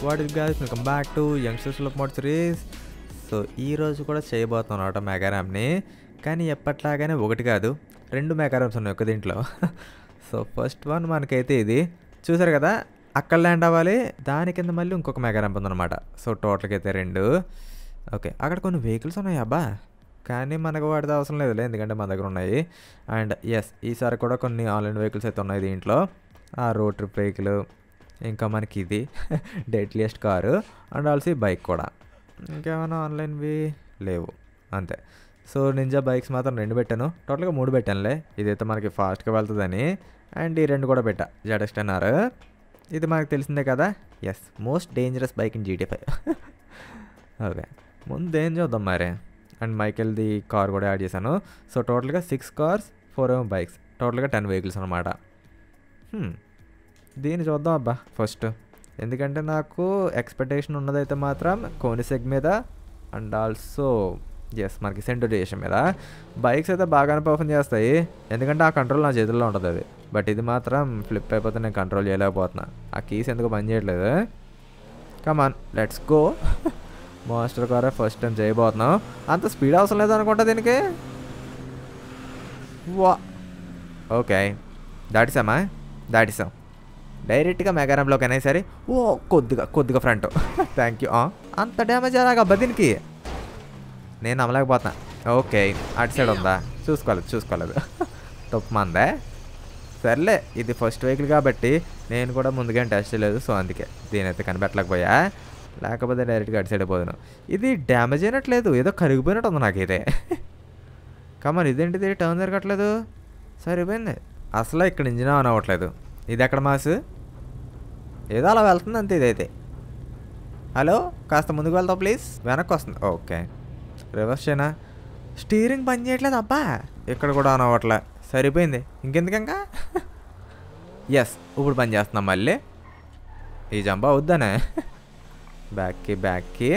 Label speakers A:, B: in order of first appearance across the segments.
A: What is guys welcome back to youngsters look mode series so ఈ రోజు కూడా చేయబోతున్నాం అనమాట మెగారామ్ని కానీ ఎప్పట్లాగానే ఒకటి కాదు రెండు మెగారామ్స్ ఉన్నాయి ఒక దీంట్లో సో ఫస్ట్ వన్ మనకైతే ఇది చూసారు కదా అక్కడ ల్యాండ్ అవ్వాలి దాని కింద మళ్ళీ ఇంకొక మెగారాంప్ ఉందన్నమాట సో టోటల్కి అయితే రెండు ఓకే అక్కడ కొన్ని వెహికల్స్ ఉన్నాయి అబ్బా కానీ మనకు వాటితో అవసరం లేదులే ఎందుకంటే మన దగ్గర ఉన్నాయి అండ్ ఎస్ ఈసారి కూడా కొన్ని ఆన్లైన్ వెహికల్స్ అయితే ఉన్నాయి దీంట్లో ఆ రోడ్ ట్రిప్ వెహికల్ ఇంకా మనకి ఇది deadliest car and also bike కూడా ఇంకేమైనా ఆన్లైన్వి లేవు అంతే సో నింజా బైక్స్ మాత్రం రెండు పెట్టాను టోటల్గా మూడు పెట్టానులే ఇదైతే మనకి ఫాస్ట్గా వెళ్తుందని అండ్ ఈ రెండు కూడా పెట్టా జడస్టన్నారు ఇది మనకు తెలిసిందే కదా yes most dangerous bike in GT five okay ముందు ఏం చూద్దాం మరి అండ్ మైకెల్ది కార్ కూడా యాడ్ చేశాను సో టోటల్గా సిక్స్ కార్స్ ఫోర్ ఏమో బైక్స్ టోటల్గా టెన్ వెహికల్స్ అనమాట దీన్ని చూద్దాం అబ్బా ఫస్ట్ ఎందుకంటే నాకు ఎక్స్పెక్టేషన్ ఉన్నదైతే మాత్రం కోనిసెగ్ మీద అండ్ ఆల్సో ఎస్ మనకి సెంటురేషన్ మీద బైక్స్ అయితే బాగానే పర్ఫామ్ చేస్తాయి ఎందుకంటే ఆ కంట్రోల్ నా చేతుల్లో ఉంటుంది అది బట్ ఇది మాత్రం ఫ్లిప్ అయిపోతే నేను కంట్రోల్ చేయలేకపోతున్నా ఆ కీస్ ఎందుకు పని చేయట్లేదు కమాన్ లెట్స్ గో మాస్టర్ కారే ఫస్ట్ టైం చేయబోతున్నాం అంత స్పీడ్ అవసరం లేదు అనుకుంటా దీనికి వా ఓకే దాటిసామా దాటిసాం డైరెక్ట్గా మెగారంలోకి అయినా సరే ఓ కొద్దిగా కొద్దిగా ఫ్రంట్ థ్యాంక్ యూ అంత డ్యామేజ్ అలాగబ్బా దీనికి నేను అమ్మలేకపోతున్నా ఓకే అటు సైడ్ ఉందా చూసుకోలేదు చూసుకోలేదు తప్పు మందే సర్లే ఇది ఫస్ట్ వెహికల్ కాబట్టి నేను కూడా ముందుగా టెస్ట్ చేయలేదు సో అందుకే దీనైతే కనిపెట్టలేకపోయా లేకపోతే డైరెక్ట్గా అటు సైడ్ పోదును ఇది డ్యామేజ్ అయినట్లేదు ఏదో కరిగిపోయినట్టు ఉంది నాకు ఇదే కమన్ ఇదేంటిది టర్న్ జరగట్లేదు సరిపోయింది అసలు ఇక్కడ ఇంజిన్ ఆన్ అవ్వట్లేదు ఇది ఎక్కడ మాస్ ఏదో అలా వెళ్తుంది అంతే ఇదైతే హలో కాస్త ముందుకు వెళ్తావు ప్లీజ్ వెనక్కి వస్తుంది ఓకే రివర్స్ చేయనా స్టీరింగ్ పని చేయట్లేదు అబ్బా ఇక్కడ కూడా ఆన్ అవ్వట్లే సరిపోయింది ఇంకెందుకంగా ఎస్ ఇప్పుడు పని చేస్తున్నాం మళ్ళీ ఈ జంప్ అవుద్దానే బ్యాక్కి బ్యాక్కి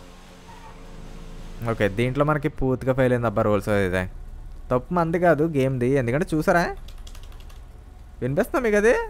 A: ఓకే దీంట్లో మనకి పూర్తిగా ఫెయిల్ అయింది అబ్బా రోల్స్ ఇదే తప్పు మంది కాదు గేమ్ది ఎందుకంటే చూసారా వినిపిస్తున్నా మీకు అది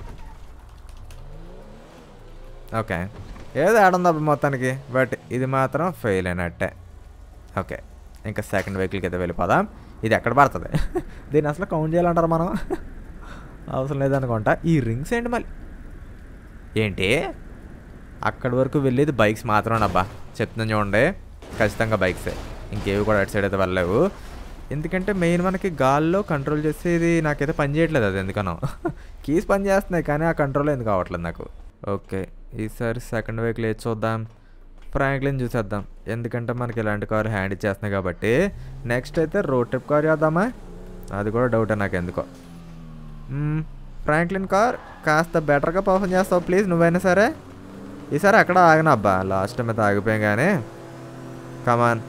A: ఓకే ఏదో ఆడుంది అబ్బా మొత్తానికి బట్ ఇది మాత్రం ఫెయిల్ అయినట్టే ఓకే ఇంకా సెకండ్ వెహికల్కి అయితే వెళ్ళిపోదాం ఇది ఎక్కడ పడుతుంది దీన్ని అసలు కౌంట్ చేయాలంటారు మనం అవసరం లేదనుకుంటా ఈ రింగ్స్ ఏంటి మళ్ళీ ఏంటి అక్కడి వరకు వెళ్ళేది బైక్స్ మాత్రమే అబ్బా చెప్తున్నాను చూడండి ఖచ్చితంగా బైక్సే ఇంకేవి కూడా అటు సైడ్ అయితే వెళ్ళలేవు ఎందుకంటే మెయిన్ మనకి గాల్లో కంట్రోల్ చేసేది నాకైతే పని చేయట్లేదు అది ఎందుకనో కీస్ పని చేస్తున్నాయి కానీ ఆ కంట్రోల్ ఎందుకు అవ్వట్లేదు నాకు ఓకే ఈసారి సెకండ్ వెహికల్ ఏది చూద్దాం ఫ్రాంక్లిన్ చూసేద్దాం ఎందుకంటే మనకి ఇలాంటి కారు హ్యాండ్ ఇచ్చేస్తున్నాయి కాబట్టి నెక్స్ట్ అయితే రోడ్ ట్రిప్ కార్ చేద్దామా అది కూడా డౌటే నాకు ఎందుకో మ్మ్, ఫ్రాంక్లిన్ కార్ కాస్త బెటర్గా పర్ఫామ్ చేస్తావు ప్లీజ్ నువ్వైనా సరే ఈసారి అక్కడ ఆగనా అబ్బా లాస్ట్ టైం అయితే ఆగిపోయాం కానీ కమాన్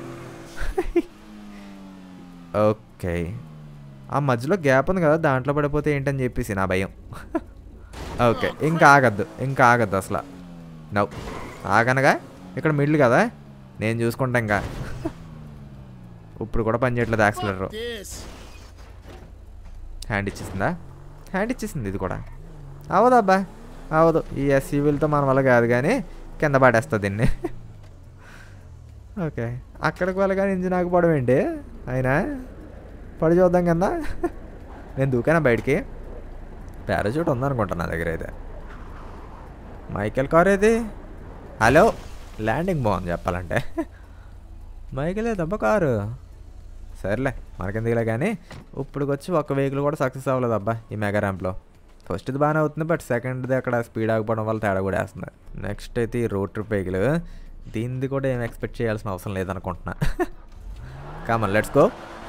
A: ఓకే ఆ మధ్యలో గ్యాప్ ఉంది కదా దాంట్లో పడిపోతే ఏంటని చెప్పేసి నా భయం ఓకే ఇంకా ఆగద్దు ఇంకా ఆగద్దు అసలు నవ్వు ఆగనగా ఇక్కడ మిడిల్ కదా నేను చూసుకుంటా ఇంకా ఇప్పుడు కూడా పని చేయట్లేదు యాక్సిలర్ హ్యాండ్ ఇచ్చేసిందా హ్యాండ్ ఇచ్చేసింది ఇది కూడా అవదు అబ్బా అవదు ఈ ఎస్యూవీలతో మన వల్ల కాదు కానీ కింద పడేస్తుంది దీన్ని ఓకే అక్కడికి వెళ్ళగానే ఇంజిన్ ఆగిపోవడం ఏంటి అయినా పడి చూద్దాం కింద నేను దూకానా బయటికి పారాచూట్ ఉందనుకుంటా నా దగ్గర అయితే మైకేల్ కార్ ఏది హలో ల్యాండింగ్ బాగుంది చెప్పాలంటే మైకేల్ దెబ్బ కారు సర్లే మనకెందుకులే కానీ ఇప్పుడు వచ్చి ఒక వెహికల్ కూడా సక్సెస్ అవ్వలేదు అబ్బా ఈ మెగా ర్యాంప్లో ఫస్ట్ ఇది బాగానే అవుతుంది బట్ సెకండ్ది అక్కడ స్పీడ్ ఆగిపోవడం వల్ల తేడా కూడా వేస్తుంది నెక్స్ట్ అయితే ఈ రోడ్ ట్రిప్ వెహికల్ దీనిది కూడా ఏం ఎక్స్పెక్ట్ చేయాల్సిన అవసరం లేదనుకుంటున్నా కామన్ లెట్స్ గో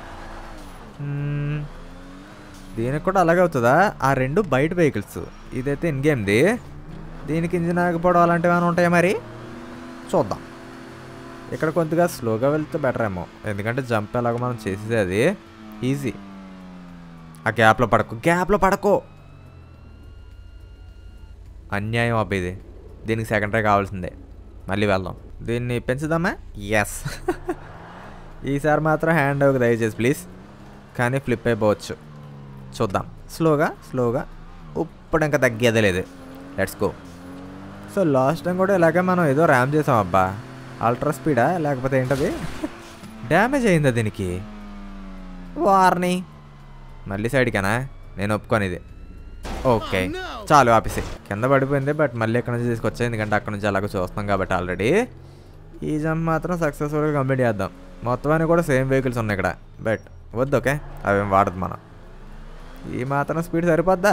A: దీనికి కూడా అలాగే అవుతుందా ఆ రెండు బయట వెహికల్స్ ఇదైతే ఇన్ గేమ్ది దీనికి ఇంజిన్ ఆగిపోవడం అలాంటివి ఏమైనా ఉంటాయా మరి చూద్దాం ఇక్కడ కొద్దిగా స్లోగా వెళ్తే బెటర్ ఏమో ఎందుకంటే జంప్ ఎలాగో మనం చేసేది అది ఈజీ ఆ గ్యాప్లో పడకు గ్యాప్లో పడకో అన్యాయం అబ్బా ఇది దీనికి సెకండరీ కావాల్సిందే మళ్ళీ వెళ్దాం దీన్ని పెంచుదామా ఎస్ ఈసారి మాత్రం హ్యాండ్ ఒక దయచేసి ప్లీజ్ కానీ ఫ్లిప్ అయిపోవచ్చు చూద్దాం స్లోగా స్లోగా ఇప్పుడు ఇంకా తగ్గేదే లేదు let's go so last time కూడా ఇలాగే మనం ఏదో ర్యామ్ చేసాం అబ్బా అల్ట్రా స్పీడా లేకపోతే ఏంటది డ్యామేజ్ అయిందా దీనికి వార్ని మళ్ళీ సైడ్కేనా నేను ఒప్పుకొని ఓకే చాలు ఆపేసి కింద పడిపోయింది బట్ మళ్ళీ ఎక్కడి నుంచి తీసుకొచ్చా ఎందుకంటే అక్కడ నుంచి అలాగ చూస్తున్నాం కాబట్టి ఆల్రెడీ ఈ జంప్ మాత్రం సక్సెస్ఫుల్గా కంప్లీట్ చేద్దాం మొత్తం అన్ని కూడా సేమ్ వెహికల్స్ ఉన్నాయి ఇక్కడ బట్ వద్దు ఓకే అవేం వాడదు మనం ఈ మాత్రం స్పీడ్ సరిపోద్దా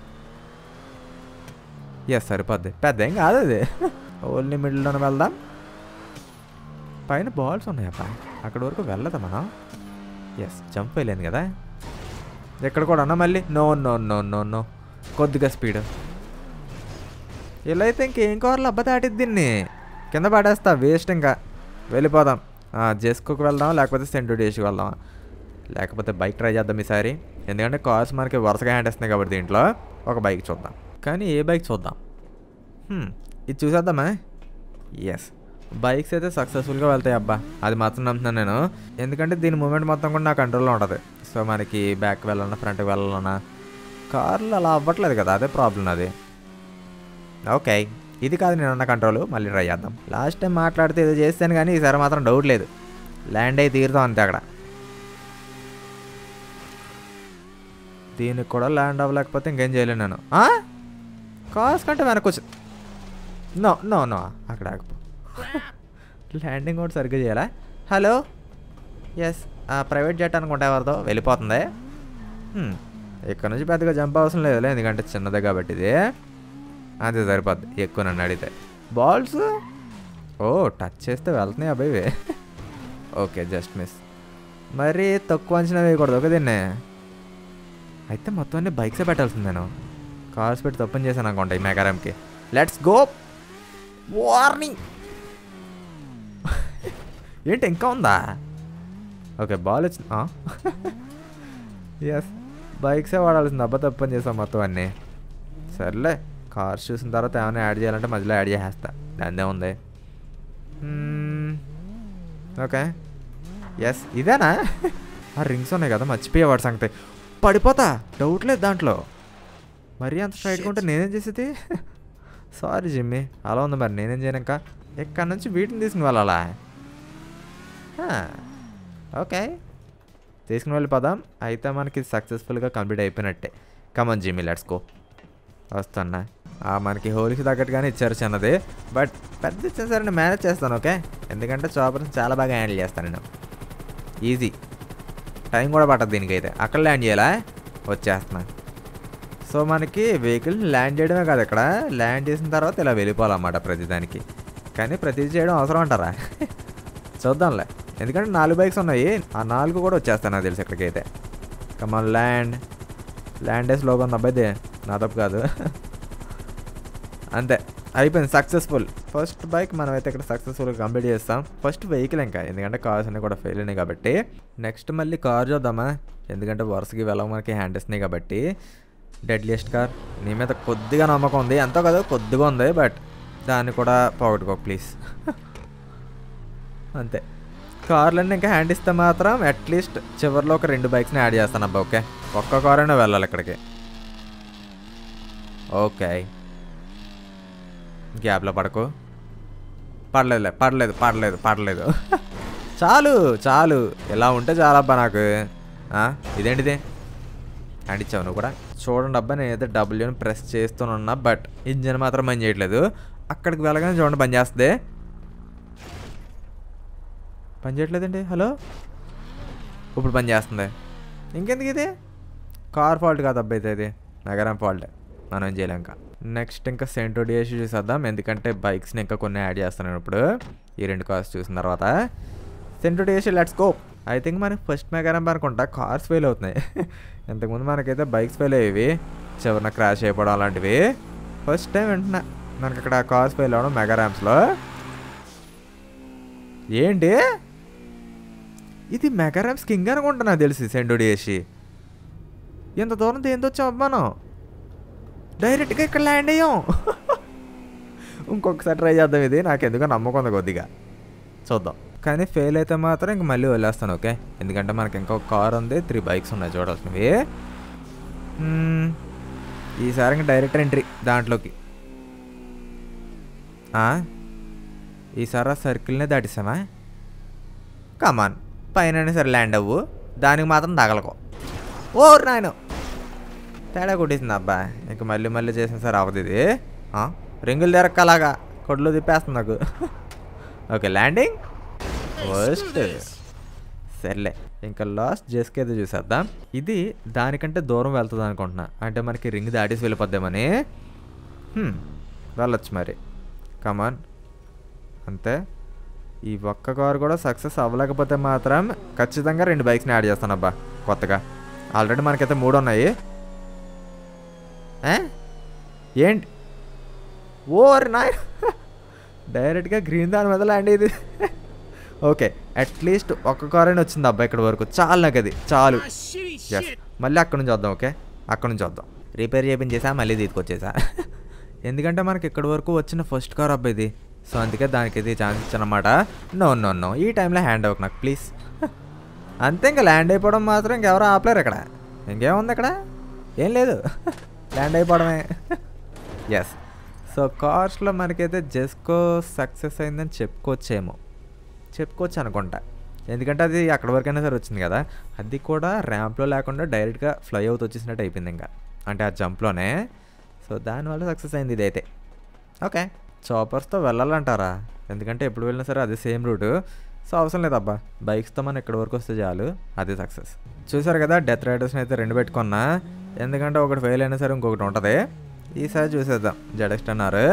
A: ఎస్ సరిపోద్ది పెద్ద ఏం కాదు అది ఓన్లీ మిడిల్లోనే వెళ్దాం పైన బాల్స్ ఉన్నాయప్ప అక్కడ వరకు వెళ్ళదా మనం ఎస్ జంప్ వేయలేను కదా ఎక్కడ కూడా అన్నా మళ్ళీ no no no no no కొద్దిగా స్పీడ్ ఇలా అయితే ఇంకేం కావాలి అబ్బా దాటిద్ది దీన్ని కింద పడేస్తా వేస్ట్ ఇంకా వెళ్ళిపోదాం జెస్కోకి వెళ్దాం లేకపోతే సెంటు డేస్కి వెళ్దాం లేకపోతే బైక్ ట్రై చేద్దాం ఈసారి ఎందుకంటే కార్స్ మనకి వరుసగా హ్యాండ్ వస్తున్నాయి కాబట్టి దీంట్లో ఒక బైక్ చూద్దాం కానీ ఏ బైక్ చూద్దాం హ్మ్, ఇది చూసేద్దామా ఎస్ బైక్స్ అయితే సక్సెస్ఫుల్గా వెళ్తాయి అబ్బా అది మాత్రం నమ్ముతున్నాను నేను ఎందుకంటే దీని మూమెంట్ మొత్తం కూడా నా కంట్రోల్లో ఉంటుంది సో మనకి బ్యాక్ వెళ్ళాలన్నా ఫ్రంట్కి వెళ్ళాలన్నా కార్లు అలా అవ్వట్లేదు కదా అదే ప్రాబ్లం అది ఓకే ఇది కాదు నేను అన్న కంట్రోల్ మళ్ళీ ట్రై చేద్దాం లాస్ట్ టైం మాట్లాడితే ఏదో చేస్తాను కానీ ఈసారి మాత్రం డౌట్ లేదు ల్యాండ్ అయి తీరుతాం అంతే అక్కడ దీనికి కూడా ల్యాండ్ అవ్వలేకపోతే ఇంకేం చేయలేను నేను కాస్ కంటే వెనకొచ్చు నో నో నో అక్కడ ఆగిపో ల్యాండింగ్ కూడా సరిగ్గా చేయాలా హలో ఎస్ ప్రైవేట్ జెట్ అనుకుంటా ఎవరితో వెళ్ళిపోతుంది హ్మ్, ఇక్కడ నుంచి పెద్దగా జంప్ అవసరం లేదులే ఎందుకంటే చిన్నదే కాబట్టి ఇది అంతే సరిపోద్ది ఎక్కువ నన్ను అడిగితే బాల్స్ ఓ టచ్ చేస్తే వెళ్తున్నాయి అబ్బాయి ఇవి. ఓకే జస్ట్ మిస్ మరి తక్కువ అంచనా వేయకూడదు ఒక దీన్ని అయితే మొత్తం అన్ని బైక్సే పెట్టాల్సింది నేను కార్స్ పెట్టి తప్పని చేశాను అనుకుంటా ఈ మెగారామ్కి లెట్స్ గో వార్నింగ్ ఏంటి ఇంకా ఉందా ఓకే బాల్ వచ్చింది ఎస్ బైక్సే వాడాల్సింది అబ్బా తప్పని చేసాం మొత్తం అన్నీ సర్లే కార్స్ చూసిన తర్వాత ఏమైనా యాడ్ చేయాలంటే మధ్యలో యాడ్ చేసేస్తా దాందే ఉంది ఓకే ఎస్ ఇదేనా ఆ రింగ్స్ ఉన్నాయి కదా మర్చిపోయే వాడు సంగతి పడిపోతా డౌట్ లేదు దాంట్లో మరీ అంత స్ట్రైట్గా ఉంటే నేనేం చేసేది సారీ జిమ్మి అలా ఉంది మరి నేనేం చేయను ఇంకా ఇక్కడ నుంచి వీటిని తీసుకుని వెళ్ళాలా హా, ఓకే తీసుకుని వెళ్ళిపోదాం అయితే మనకి సక్సెస్ఫుల్గా కంప్లీట్ అయిపోయినట్టే కమన్ జిమ్మి లెట్స్ గో వస్తున్నా ఆ, మనకి హోలీకి తగ్గట్టుగానే ఇచ్చారు చిన్నది బట్ పెద్ద ఇచ్చిన సరే నేను మేనేజ్ చేస్తాను ఓకే ఎందుకంటే చాపర్స్ చాలా బాగా హ్యాండిల్ చేస్తాను నేను ఈజీ టైం కూడా పట్టదు దీనికైతే అక్కడ ల్యాండ్ చేయాలా వచ్చేస్తున్నా సో మనకి వెహికల్ ల్యాండ్ చేయడమే కాదు ఇక్కడ ల్యాండ్ చేసిన తర్వాత ఇలా వెళ్ళిపోవాలన్నమాట ప్రతిదానికి కానీ ప్రతిదీ చేయడం అవసరం అంటారా చూద్దాంలే ఎందుకంటే నాలుగు బైక్స్ ఉన్నాయి ఆ నాలుగు కూడా వచ్చేస్తాను నాకు తెలిసి ఇక్కడికైతే కమాన్ ల్యాండ్ ల్యాండ్ వేసి లోగా ఉంది అబ్బాయిదే నా తప్పు కాదు అంతే అయిపోయింది సక్సెస్ఫుల్ ఫస్ట్ బైక్ మనం అయితే ఇక్కడ సక్సెస్ఫుల్గా కంప్లీట్ చేస్తాం ఫస్ట్ వెహికల్ ఇంకా ఎందుకంటే కార్స్ అన్నీ కూడా ఫెయిల్ అయినాయి కాబట్టి నెక్స్ట్ మళ్ళీ కార్ చూద్దామా ఎందుకంటే వరుసకి వెళ్ళం మనకి హ్యాండ్ ఇస్తున్నాయి కాబట్టి డెడ్లియస్ట్ కార్ నీ మీద కొద్దిగా నమ్మకం ఉంది ఎంతో కాదు కొద్దిగా ఉంది బట్ దాన్ని కూడా పోగొట్టుకో ప్లీజ్ అంతే కార్లన్నీ ఇంకా హ్యాండ్ ఇస్తే మాత్రం అట్లీస్ట్ చివరిలో ఒక రెండు బైక్స్ని యాడ్ చేస్తాను అబ్బా ఓకే ఒక్క కార్ అయినా వెళ్ళాలి ఇక్కడికి ఓకే గ్యాప్లో పడకు పడలేదులే పడలేదు పడలేదు పడలేదు చాలు చాలు ఇలా ఉంటే చాలా అబ్బా నాకు ఆ, ఇదేంటిది హ్యాండ్ ఇచ్చావు నువ్వు కూడా చూడండి అబ్బా నేనైతే డబ్ల్యూని ప్రెస్ చేస్తున్నా బట్ ఇంజన్ మాత్రం పని చేయట్లేదు అక్కడికి వెళ్ళగానే చూడండి పని చేస్తుంది పని చేయట్లేదండి హలో ఇప్పుడు పని చేస్తుంది ఇంకెందుకు ఇది కార్ ఫాల్ట్ కాదు అబ్బాయి అయితే ఇది నగరం ఫాల్ట్ మనం ఏం చేయలేం ఇంకా నెక్స్ట్ ఇంకా సెంటో డిఎస్ చూసేద్దాం ఎందుకంటే బైక్స్ని ఇంకా కొన్ని యాడ్ చేస్తున్నాను ఇప్పుడు ఈ రెండు కార్స్ చూసిన తర్వాత సెంటో డిఎస్ లెట్స్ గో ఐ థింక్ మనకి ఫస్ట్ మెగారం అనుకుంటా కార్స్ ఫెయిల్ అవుతున్నాయి ఇంతకుముందు మనకైతే బైక్స్ ఫెయిల్ అయ్యేవి చివరిన క్రాష్ అయిపోవడం అలాంటివి ఫస్ట్ టైం వింటున్నా మనకి అక్కడ కార్స్ ఫెయిల్ అవ్వడం మెగారామ్స్లో ఏంటి ఇది మెగారామ్స్ కింగ్ అనుకుంటా నాకు తెలిసి సెండోడి వేసి ఎంత దూరం దేంతో వచ్చాం మనం డైరెక్ట్గా ఇక్కడ ల్యాండ్ అయ్యాం ఇంకొకసారి ట్రై చేద్దాం ఇది నాకు ఎందుకో నమ్మకం ఉంది కొద్దిగా చూద్దాం కానీ ఫెయిల్ అయితే మాత్రం ఇంక మళ్ళీ వదిలేస్తాను ఓకే ఎందుకంటే మనకి ఇంకొక కార్ ఉంది త్రీ బైక్స్ ఉన్నాయి చూడాల్సినవి మ్మ్. ఈసారి ఇంక డైరెక్ట్ ఎంట్రీ దాంట్లోకి ఆ? ఈసారి ఆ సర్కిల్నే దాటిసామా కమాన్ పైన సరే ల్యాండ్ అవ్వు దానికి మాత్రం తగలకో ఓ నాయన తేడా కొట్టేసింది అబ్బా ఇంక మళ్ళీ మళ్ళీ చేసిన సార్ అవదు ఇది ఆ? రింగులు తిరక్కలాగా కొడ్లు తిప్పేస్తుంది నాకు ఓకే ల్యాండింగ్ ఫస్ట్ సర్లే ఇంకా లాస్ట్ జస్కి అయితే చూసేద్దాం ఇది దానికంటే దూరం వెళ్తుంది అనుకుంటున్నా అంటే మనకి రింగ్ దాటేసి వెళ్ళిపోద్దామని హ్మ్, వెళ్ళొచ్చు మరి కమాన్ అంతే ఈ ఒక్క కారు కూడా సక్సెస్ అవ్వలేకపోతే మాత్రం ఖచ్చితంగా రెండు బైక్స్ని యాడ్ చేస్తాను అబ్బా కొత్తగా ఆల్రెడీ మనకైతే మూడు ఉన్నాయి ఏ? ఏంటి ఓర్ నాయ డైరెక్ట్గా గ్రీన్ దాని మీద ల్యాండ్ ఇది ఓకే అట్లీస్ట్ ఒక్క కార్ అయినా వచ్చింది అబ్బా ఇక్కడ వరకు చాలు నాకు అది చాలు
B: Ah, shitty
A: ఎస్
B: shit.
A: మళ్ళీ అక్కడ నుంచి వద్దాం ఓకే అక్కడ నుంచి వద్దాం రిపేర్ చేయించేసా మళ్ళీ తీసుకొచ్చేసా ఎందుకంటే మనకి ఇక్కడి వరకు వచ్చిన ఫస్ట్ కార్ అబ్బా ఇది సో అందుకే దానికి ఇది ఛాన్స్ ఇచ్చానమాట నో నో నో ఈ టైంలో హ్యాండ్ అవ్వకు నాకు ప్లీజ్ అంతే ఇంకా ల్యాండ్ అయిపోవడం మాత్రం ఇంకెవరో ఆపలేరు ఇక్కడ ఇంకేముంది ఇక్కడ ఏం లేదు ల్యాండ్ అయిపోవడమే ఎస్ సో కార్స్లో మనకైతే జెస్కో సక్సెస్ అయిందని చెప్పుకోవచ్చేమో చెప్పుకోవచ్చు అనుకుంటా ఎందుకంటే అది అక్కడ వరకైనా సరే వచ్చింది కదా అది కూడా ర్యాంప్లో లేకుండా డైరెక్ట్గా ఫ్లై అవుతూ వచ్చేసినట్టు అయిపోయింది ఇంకా అంటే ఆ జంప్లోనే సో దానివల్ల సక్సెస్ అయింది ఇదైతే ఓకే చాపర్స్తో వెళ్ళాలంటారా ఎందుకంటే ఎప్పుడు వెళ్ళినా సరే అదే సేమ్ రూటు సో అవసరం లేదబ్బా బైక్స్తో మనం ఎక్కడి వరకు వస్తే చాలు అదే సక్సెస్ చూసారు కదా డెత్ రైడర్స్ని అయితే రెండు పెట్టుకున్నా ఎందుకంటే ఒకటి ఫెయిల్ అయినా సరే ఇంకొకటి ఉంటుంది ఈసారి చూసేద్దాం జడెక్స్ట్ అన్నారు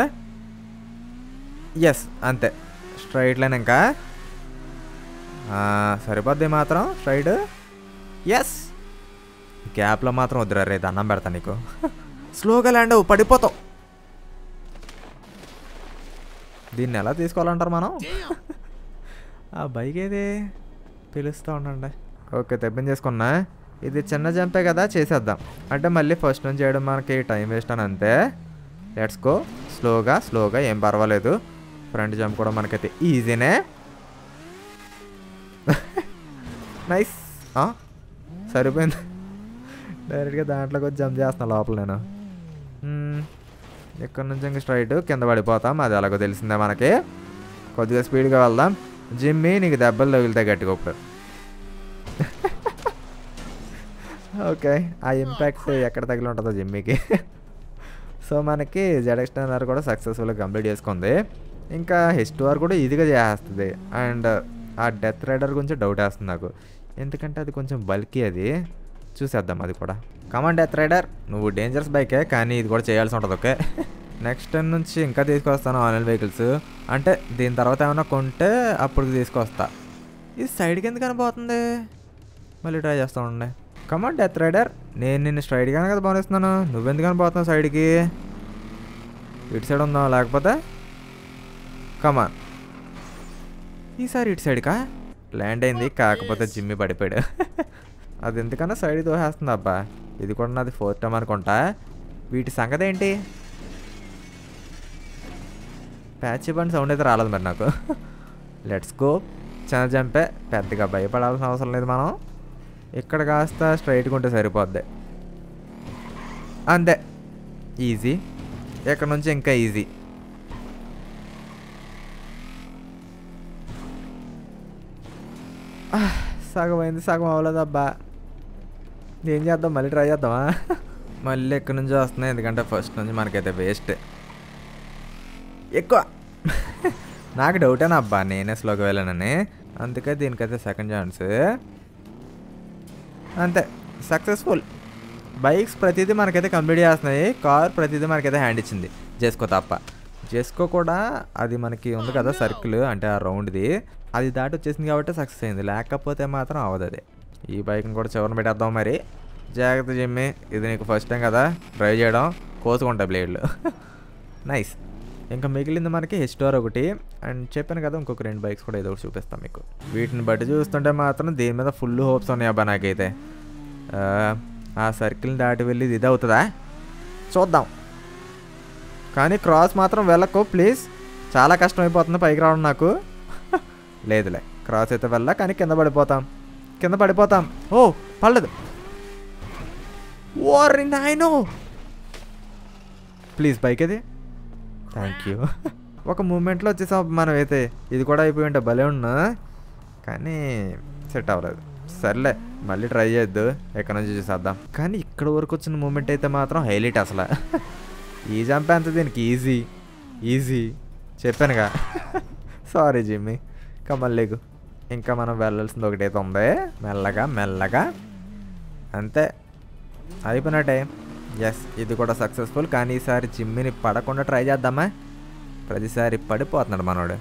A: ఎస్ అంతే స్ట్రైట్ లైన్ ఇంకా ఆ, సరిపోద్ది మాత్రం స్ట్రైట్ ఎస్ గ్యాప్లో మాత్రం వద్దురా రే దండం పెడతా నీకు స్లోగా ల్యాండ్ అవ్వు పడిపోతావు దీన్ని ఎలా తీసుకోవాలంటారు మనం ఆ బైక్ ఏది పిలుస్తూ ఉండండి ఓకే తెప్పించేసుకున్నా ఇది చిన్న జంపే కదా చేసేద్దాం అంటే మళ్ళీ ఫస్ట్ నుంచి చేయడం మనకి టైం వేస్ట్ అని అంతే లెట్స్ గో స్లోగా స్లోగా ఏం పర్వాలేదు ఫ్రంట్ జంప్ కూడా మనకైతే ఈజీనే నైస్ సరిపోయింది డైరెక్ట్గా దాంట్లోకి వచ్చి జంప్ చేస్తున్నా లోపల నేను మ్మ్. ఇక్కడ నుంచి ఇంక స్ట్రైట్ కింద పడిపోతాం అది ఎలాగో తెలిసిందే మనకి కొద్దిగా స్పీడ్గా వెళ్దాం జిమ్మి నీకు దెబ్బలు తగిలితే గట్టిగా ఇప్పుడు ఓకే ఆ ఇంపాక్ట్ ఎక్కడ తగిలి ఉంటుందో జిమ్మికి సో మనకి జడెక్స్టనర్ కూడా సక్సెస్ఫుల్గా కంప్లీట్ చేసుకుంది ఇంకా హెస్టుఆర్ కూడా ఇదిగా చేస్తుంది అండ్ ఆ డెత్ రైడర్ గురించి డౌట్ వేస్తుంది నాకు ఎందుకంటే అది కొంచెం బల్కీ అది చూసేద్దాం అది కూడా కమాన్ డెత్ రైడర్ నువ్వు డేంజరస్ బైకే కానీ ఇది కూడా చేయాల్సి ఉంటుంది ఓకే నెక్స్ట్ టైం నుంచి ఇంకా తీసుకొస్తాను ఆన్లైన్ వెహికల్స్ అంటే దీని తర్వాత ఏమైనా కొంటే అప్పుడు తీసుకొస్తా ఇది సైడ్కి ఎందుకు కనిపోతుంది మళ్ళీ ట్రై చేస్తా ఉండే కమాన్ డెత్ రైడర్ నేను నిన్ను స్ట్రైట్గానే కదా బానిస్తున్నాను నువ్వెందుకు కనిపోతున్నావు సైడ్కి ఇటు సైడ్ ఉందాం లేకపోతే కమాన్ ఈసారి ఇటు సైడ్కా ల్యాండ్ అయింది కాకపోతే జిమ్మి పడిపోయాడు అది ఎందుకన్నా సైడ్ దోహేస్తుంది అబ్బా ఇది కూడా నాది ఫోర్త్ టైం అనుకుంటా వీటి సంగతి ఏంటి ప్యాచ్ బండి సౌండ్ అయితే రాలేదు మరి నాకు లెట్స్ గో చిన్న జంపే పెద్దగా భయపడాల్సిన అవసరం లేదు మనం ఇక్కడ కాస్త స్ట్రైట్గా ఉంటే సరిపోద్ది అంతే ఈజీ ఇక్కడ నుంచి ఇంకా ఈజీ సగం అయింది సగం అవ్వలేదబ్బా ఏం చేద్దాం మళ్ళీ ట్రై చేద్దామా మళ్ళీ ఎక్కడి నుంచి వస్తున్నాయి ఎందుకంటే ఫస్ట్ నుంచి మనకైతే వేస్ట్ ఎక్కువ నాకు డౌటేనా అబ్బా నేనే స్లోగా వెళ్ళానని అందుకే దీనికైతే సెకండ్ ఛాన్స్ అంతే సక్సెస్ఫుల్ బైక్స్ ప్రతిదీ మనకైతే కంప్లీట్ చేస్తున్నాయి కార్ ప్రతిదీ మనకైతే హ్యాండ్ ఇచ్చింది జెస్కో తప్ప జెస్కో కూడా అది మనకి ఉంది కదా సర్కిల్ అంటే ఆ రౌండ్ది అది దాటి వచ్చేసింది కాబట్టి సక్సెస్ అయింది లేకపోతే మాత్రం అవ్వదు అది ఈ బైక్ని కూడా చివరిని పెట్టేద్దాం మరి జాగ్రత్త జిమ్మి ఇది నీకు ఫస్ట్ టైం కదా డ్రైవ్ చేయడం కోసుకుంటా బ్లేడ్లు నైస్ ఇంకా మిగిలింది మనకి హెచ్టోర్ ఒకటి అండ్ చెప్పాను కదా ఇంకొక రెండు బైక్స్ కూడా ఏదో ఒకటి చూపిస్తాను మీకు వీటిని బట్టి చూస్తుంటే మాత్రం దీని మీద ఫుల్ హోప్స్ ఉన్నాయి అబ్బా నాకైతే ఆ, ఆ సర్కిల్ని దాటి వెళ్ళి ఇది అవుతుందా చూద్దాం కానీ క్రాస్ మాత్రం వెళ్ళకు ప్లీజ్ చాలా కష్టం అయిపోతుంది పైకి రావడం నాకు లేదులే క్రాస్ అయితే వెళ్ళా కానీ కింద పడిపోతాం కింద పడిపోతాం ఓ పర్లేదు ఓరి నాయనో ప్లీజ్ బైక్ ఇది థ్యాంక్ యూ ఒక మూమెంట్లో వచ్చేసాం మనం అయితే ఇది కూడా అయిపోయి ఉంటే భలే ఉన్నా కానీ సెట్ అవ్వలేదు సర్లే మళ్ళీ ట్రై చేద్దు ఎక్కడి నుంచి చూసేద్దాం కానీ ఇక్కడ వరకు వచ్చిన మూమెంట్ అయితే మాత్రం హైలైట్ అసలు ఈ జంప్ అంత దీనికి ఈజీ ఈజీ చెప్పానుగా సారీ జిమ్మి కమల్లేగు ఇంకా మనం వెళ్ళాల్సింది ఒకటైతే ఉంది మెల్లగా మెల్లగా అంతే అయిపోయినట్టే ఎస్ ఇది కూడా సక్సెస్ఫుల్ కానీ ఈసారి జిమ్మిని పడకుండా ట్రై చేద్దామా ప్రతిసారి పడిపోతున్నాడు మనోడు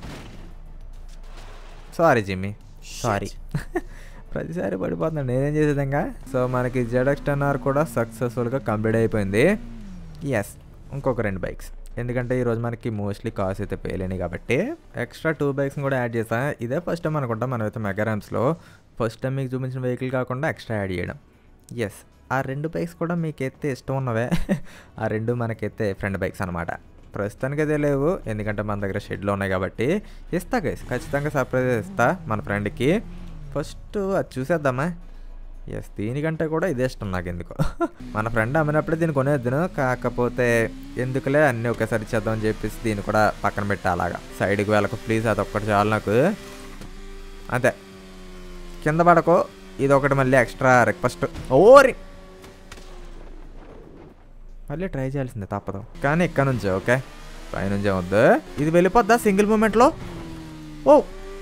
A: సారీ జిమ్మి సారీ ప్రతిసారి పడిపోతున్నాడు నేనేం చేసేదంగా సో మనకి జెడెక్స్ టెన్ ఆర్ కూడా సక్సెస్ఫుల్గా కంప్లీట్ అయిపోయింది ఎస్ ఇంకొక రెండు బైక్స్ ఎందుకంటే ఈరోజు మనకి మోస్ట్లీ కాస్ట్ అయితే పేలేని కాబట్టి ఎక్స్ట్రా టూ బైక్స్ని కూడా యాడ్ చేసా ఇదే ఫస్ట్ టైం అనుకుంటా మనమైతే మెగారామ్స్లో ఫస్ట్ టైం మీకు చూపించిన వెహికల్ కాకుండా ఎక్స్ట్రా యాడ్ చేయడం ఎస్ ఆ రెండు బైక్స్ కూడా మీకైతే ఇష్టం ఉన్నవే ఆ రెండు మనకైతే ఫ్రెండ్ బైక్స్ అనమాట ప్రస్తుతానికి అయితే లేవు ఎందుకంటే మన దగ్గర షెడ్లో ఉన్నాయి కాబట్టి ఇస్తా గైస్ ఖచ్చితంగా సర్ప్రైజ్ ఇస్తా మన ఫ్రెండ్కి ఫస్ట్ అది చూసేద్దామా ఎస్ దీనికంటే కూడా ఇదే ఇష్టం నాకు ఎందుకో మన ఫ్రెండ్ అమ్మినప్పుడే దీన్ని కొనేద్దును కాకపోతే ఎందుకులే అన్నీ ఒకేసారి ఇచ్చేద్దామని చెప్పేసి దీన్ని కూడా పక్కన పెట్టా అలాగా సైడ్కి వెళ్ళకు ప్లీజ్ అది ఒక్కటి చాలు నాకు అంతే కింద పడకో ఇది ఒకటి మళ్ళీ ఎక్స్ట్రా రిక్వెస్ట్ ఓరి మళ్ళీ ట్రై చేయాల్సిందే తప్పదు కానీ ఇక్కడ నుంచే ఓకే పైనుంచే వద్దు ఇది వెళ్ళిపోద్దా సింగిల్ మూమెంట్లో ఓ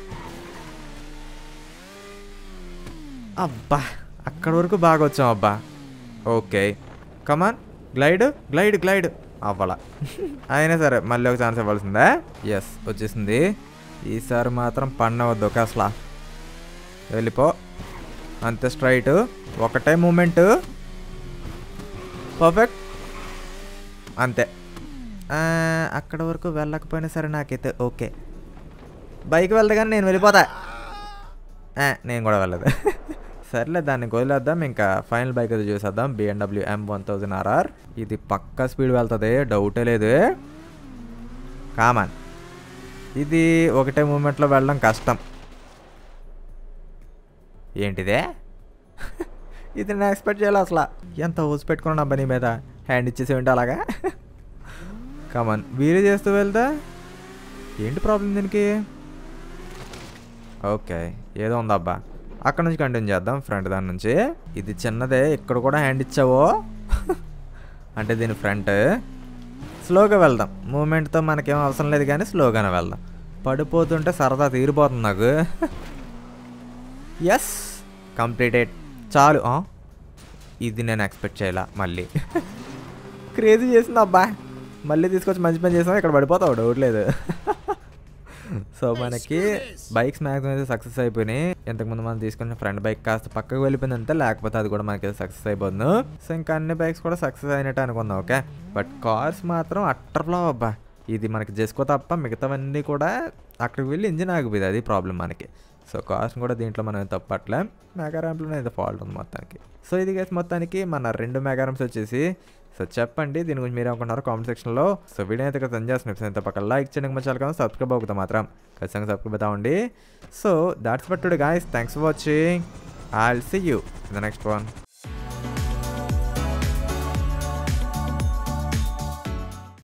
A: అబ్బా అక్కడ వరకు బాగా వచ్చాం అబ్బా okay come on glide glide glide అవ్వాల అయినా సరే మళ్ళీ ఒక ఛాన్స్ ఇవ్వాల్సిందే ఎస్ వచ్చేసింది ఈసారి మాత్రం పన్నవద్దు ఒక అసలు వెళ్ళిపో అంతే స్ట్రైట్ ఒకటే మూమెంట్ పర్ఫెక్ట్ అంతే ఆ, అక్కడ వరకు వెళ్ళకపోయినా సరే నాకైతే ఓకే బైక్ వెళ్తే నేను వెళ్ళిపోతా ఆ, నేను కూడా వెళ్ళదు సర్లే దాన్ని వదిలేద్దాం ఇంకా ఫైనల్ బైక్ అయితే చూసేద్దాం BMW M one thousand RR ఇది పక్కా స్పీడ్ వెళ్తుంది డౌటే లేదు కామన్ ఇది ఒకటే మూమెంట్లో వెళ్ళడం కష్టం ఏంటిదే ఇది నేను ఎక్స్పెక్ట్ చేయాలి అసలు ఎంత ఊసి పెట్టుకున్నా అబ్బా నీ మీద హ్యాండ్ ఇచ్చేసేమిటి అలాగా కమన్ వీరే చేస్తూ వెళ్తా ఏంటి ప్రాబ్లం దీనికి ఓకే ఏదో ఉందబ్బా అక్కడ నుంచి కంటిన్యూ చేద్దాం ఫ్రంట్ దాని నుంచి ఇది చిన్నదే ఇక్కడ కూడా హ్యాండ్ ఇచ్చావో అంటే దీని ఫ్రంట్ స్లోగా వెళ్దాం మూమెంట్తో మనకేం అవసరం లేదు కానీ స్లోగానే వెళ్దాం పడిపోతుంటే సరదా తీరిపోతుంది నాకు ఎస్ కంప్లీటెడ్ చాలు ఆ? ఇది నేను ఎక్స్పెక్ట్ చేయాల మళ్ళీ క్రేజీ చేసింది అబ్బా మళ్ళీ తీసుకొచ్చి మంచి పని చేసాం ఇక్కడ పడిపోతావు డౌట్ లేదు సో మనకి బైక్స్ మ్యాక్సిమం అయితే సక్సెస్ అయిపోయినాయి ఇంతకుముందు మనం తీసుకున్న ఫ్రంట్ బైక్ కాస్త పక్కకు వెళ్ళిపోయింది అంతే లేకపోతే అది కూడా మనకి సక్సెస్ అయిపోతుంది సో ఇంకా అన్ని బైక్స్ కూడా సక్సెస్ అయినట్టు అనుకుందాం ఓకే బట్ కార్స్ మాత్రం అట్టర్లో అబ్బా ఇది మనకి చేసుకో తప్ప మిగతావన్నీ కూడా అక్కడికి వెళ్ళి ఇంజిన్ ఆగిపోయింది అది ప్రాబ్లం మనకి సో కార్స్ కూడా దీంట్లో మనం ఏం తప్పట్లే మెగా ర్యాంప్లోనే అయితే ఫాల్ట్ ఉంది మొత్తానికి సో ఇది గైస్ మొత్తానికి మన రెండు మెగా ర్యాంప్స్ వచ్చేసి సో చెప్పండి దీని గురించి మీరు అనుకుంటున్నారు కామెంట్ సెక్షన్లో సో వీడియో అయితే ఇక్కడ సెండ్ చేస్తున్నాం ఇంత పక్కన లైక్ చేయండి మా ఛానల్ సబ్స్క్రైబ్ అవుతా మాత్రం ఖచ్చితంగా సబ్స్క్రైబ్ అవుతామండి so that's but today guys thanks for watching I will see you the next one